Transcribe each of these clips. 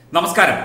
നമസ്കാരം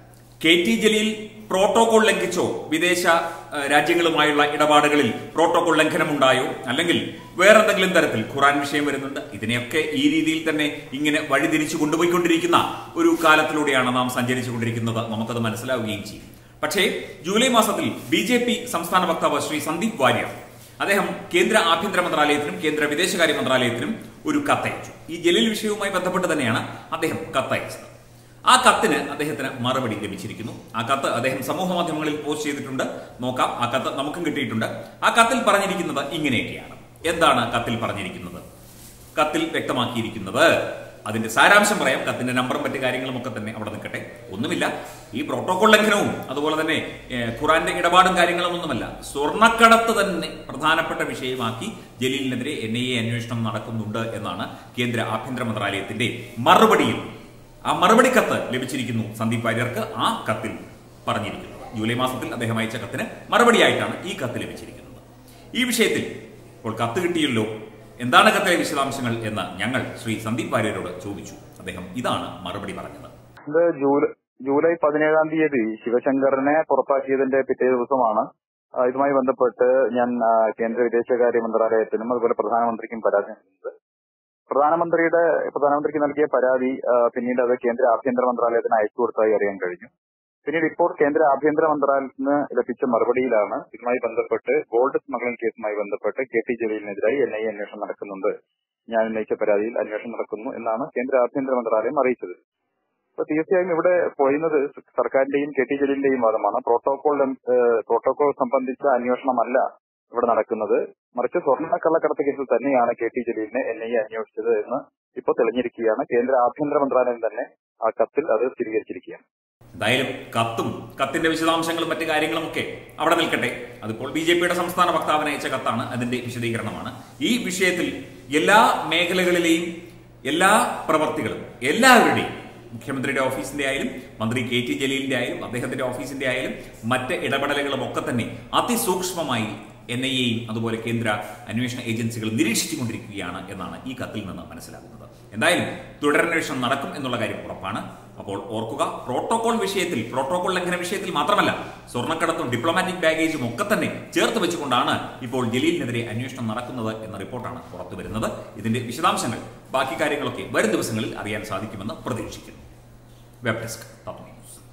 K T Jaleel protocol ലംഘിച്ചോ വിദേശ ഏഹ്, രാജ്യങ്ങളുമായുള്ള ഇടപാടുകളിൽ പ്രോട്ടോകോൾ ലംഘനമുണ്ടായോ അല്ലെങ്കിൽ വേറെന്തെങ്കിലും തരത്തിൽ ഖുറാൻ വിഷയം വരുന്നുണ്ട് ഇതിനെയൊക്കെ ഈ രീതിയിൽ തന്നെ ഇങ്ങനെ വഴിതിരിച്ചു കൊണ്ടുപോയിക്കൊണ്ടിരിക്കുന്ന ഒരു കാലത്തിലൂടെയാണ് നാം സഞ്ചരിച്ചുകൊണ്ടിരിക്കുന്നത് നമുക്കത് മനസ്സിലാവുകയും ചെയ്യും പക്ഷേ ജൂലൈ മാസത്തിൽ ബി ജെ പി സംസ്ഥാന വക്താവ് ശ്രീ സന്ദീപ് വാര്യർ അദ്ദേഹം കേന്ദ്ര ആഭ്യന്തര മന്ത്രാലയത്തിനും കേന്ദ്ര വിദേശകാര്യ മന്ത്രാലയത്തിനും ഒരു കത്തയച്ചു ഈ ജലീൽ വിഷയവുമായി ബന്ധപ്പെട്ട് തന്നെയാണ് അദ്ദേഹം കത്തയച്ചത് ആ കത്തിന് അദ്ദേഹത്തിന് മറുപടി ലഭിച്ചിരിക്കുന്നു ആ കത്ത് അദ്ദേഹം സമൂഹ മാധ്യമങ്ങളിൽ പോസ്റ്റ് ചെയ്തിട്ടുണ്ട് നോക്കാം ആ കത്ത് നമുക്കും കിട്ടിയിട്ടുണ്ട് ആ കത്തിൽ പറഞ്ഞിരിക്കുന്നത് ഇങ്ങനെയൊക്കെയാണ് എന്താണ് കത്തിൽ പറഞ്ഞിരിക്കുന്നത് കത്തിൽ വ്യക്തമാക്കിയിരിക്കുന്നത് അതിന്റെ സാരാംശം പറയാം കത്തിന്റെ നമ്പറും മറ്റു കാര്യങ്ങളും ഒക്കെ തന്നെ അവിടെ നിൽക്കട്ടെ ഒന്നുമില്ല ഈ പ്രോട്ടോകോൾ ലംഘനവും അതുപോലെ തന്നെ ഏഹ്, ഖുറാന്റെ ഇടപാടും കാര്യങ്ങളും ഒന്നുമല്ല സ്വർണ്ണക്കടത്ത് തന്നെ പ്രധാനപ്പെട്ട വിഷയമാക്കി ജലീലിനെതിരെ എൻ ഐ എ അന്വേഷണം നടക്കുന്നുണ്ട് എന്നാണ് കേന്ദ്ര ആഭ്യന്തര മന്ത്രാലയത്തിന്റെ മറുപടിയിൽ ആ മറുപടി കത്ത് ലഭിച്ചിരിക്കുന്നു സന്ദീപ് വാര്യർക്ക് ആ കത്തിൽ പറഞ്ഞിരിക്കുന്നത് ജൂലൈ മാസത്തിൽ അദ്ദേഹം അയച്ച കത്തിന് മറുപടിയായിട്ടാണ് ഈ കത്ത് ലഭിച്ചിരിക്കുന്നത് ഈ വിഷയത്തിൽ ഇപ്പോൾ കത്ത് കിട്ടിയല്ലോ എന്താണ് കത്തിലെ വിശദാംശങ്ങൾ എന്ന് ഞങ്ങൾ ശ്രീ സന്ദീപ് വാര്യരോട് ചോദിച്ചു അദ്ദേഹം ഇതാണ് മറുപടി പറഞ്ഞത് ഇത് ജൂലൈ ജൂലൈ പതിനേഴാം തീയതി ശിവശങ്കറിനെ പുറത്താക്കിയതിന്റെ പിറ്റേ ദിവസമാണ് ആ, ഇതുമായി ബന്ധപ്പെട്ട് ഞാൻ ആ, കേന്ദ്ര വിദേശകാര്യ മന്ത്രാലയത്തിനും അതുപോലെ പ്രധാനമന്ത്രിക്കും പരാതി നൽകുന്നത് പ്രധാനമന്ത്രിയുടെ പ്രധാനമന്ത്രിക്ക് നൽകിയ പരാതി ആ, പിന്നീട് അത് കേന്ദ്ര ആഭ്യന്തര മന്ത്രാലയത്തിന് അയച്ചു കൊടുത്തതായി അറിയാൻ കഴിഞ്ഞു പിന്നീട് ഇപ്പോൾ കേന്ദ്ര ആഭ്യന്തര മന്ത്രാലയത്തിന് ലഭിച്ച മറുപടിയിലാണ് ഇതുമായി ബന്ധപ്പെട്ട് ഗോൾഡ് സ്മഗ്ലിംഗ് കേസുമായി ബന്ധപ്പെട്ട് കെ ടി ജലീലിനെതിരായി എൻ ഐ എ അന്വേഷണം നടക്കുന്നുണ്ട് ഞാൻ ഉന്നയിച്ച പരാതിയിൽ അന്വേഷണം നടക്കുന്നു എന്നാണ് കേന്ദ്ര ആഭ്യന്തര മന്ത്രാലയം അറിയിച്ചത് അപ്പൊ തീർച്ചയായും ഇവിടെ പോയുന്നത് സർക്കാരിന്റെയും കെ ടി ജലീലിന്റെയും വാദമാണ് പ്രോട്ടോകോൾ ഏഹ്, പ്രോട്ടോകോൾ സംബന്ധിച്ച അന്വേഷണമല്ല ഇവിടെ നടക്കുന്നത് മറിച്ച് സ്വർണ്ണ കള്ളക്കടത്ത് കേസിൽ തന്നെയാണ് കെ ടി ജലീലിനെ എൻ ഐ എ അന്വേഷിച്ചത് എന്ന് ഇപ്പോൾ തെളിഞ്ഞിരിക്കുകയാണ് കേന്ദ്ര ആഭ്യന്തര മന്ത്രാലയം തന്നെ ആ കത്തിൽ അത് സ്ഥിരീകരിച്ചിരിക്കുകയാണ് എന്തായാലും കത്തും കത്തിന്റെ വിശദാംശങ്ങളും മറ്റു കാര്യങ്ങളും ഒക്കെ അവിടെ നിൽക്കട്ടെ അതിപ്പോൾ ബി ജെ പിയുടെ സംസ്ഥാന വക്താവിന് അയച്ച കത്താണ് അതിന്റെ വിശദീകരണമാണ് ഈ വിഷയത്തിൽ എല്ലാ മേഖലകളിലെയും എല്ലാ പ്രവർത്തികളും എല്ലാവരുടെയും മുഖ്യമന്ത്രിയുടെ ഓഫീസിന്റെ ആയാലും മന്ത്രി കെ ടി ജലീലിന്റെ ആയാലും അദ്ദേഹത്തിന്റെ ഓഫീസിന്റെ ആയാലും മറ്റ് ഇടപെടലുകളും ഒക്കെ തന്നെ അതിസൂക്ഷ്മമായി എൻ ഐ എയും അതുപോലെ കേന്ദ്ര അന്വേഷണ ഏജൻസികൾ നിരീക്ഷിച്ചുകൊണ്ടിരിക്കുകയാണ് എന്നാണ് ഈ കത്തിൽ നിന്ന് മനസ്സിലാകുന്നത് എന്തായാലും തുടരന്വേഷണം നടക്കും എന്നുള്ള കാര്യം ഉറപ്പാണ് അപ്പോൾ ഓർക്കുക പ്രോട്ടോകോൾ വിഷയത്തിൽ പ്രോട്ടോകോൾ ലംഘന വിഷയത്തിൽ മാത്രമല്ല സ്വർണ്ണക്കടത്തും ഡിപ്ലോമാറ്റിക് ബാഗേജും ഒക്കെ തന്നെ ചേർത്ത് വെച്ചുകൊണ്ടാണ് ഇപ്പോൾ ജലീലിനെതിരെ അന്വേഷണം നടക്കുന്നത് എന്ന റിപ്പോർട്ടാണ് പുറത്തു വരുന്നത് ഇതിന്റെ വിശദാംശങ്ങൾ ബാക്കി കാര്യങ്ങളൊക്കെ വരും ദിവസങ്ങളിൽ അറിയാൻ സാധിക്കുമെന്ന് പ്രതീക്ഷിക്കുന്നു വെബ് ഡെസ്ക് ടോപ്പ് ന്യൂസ്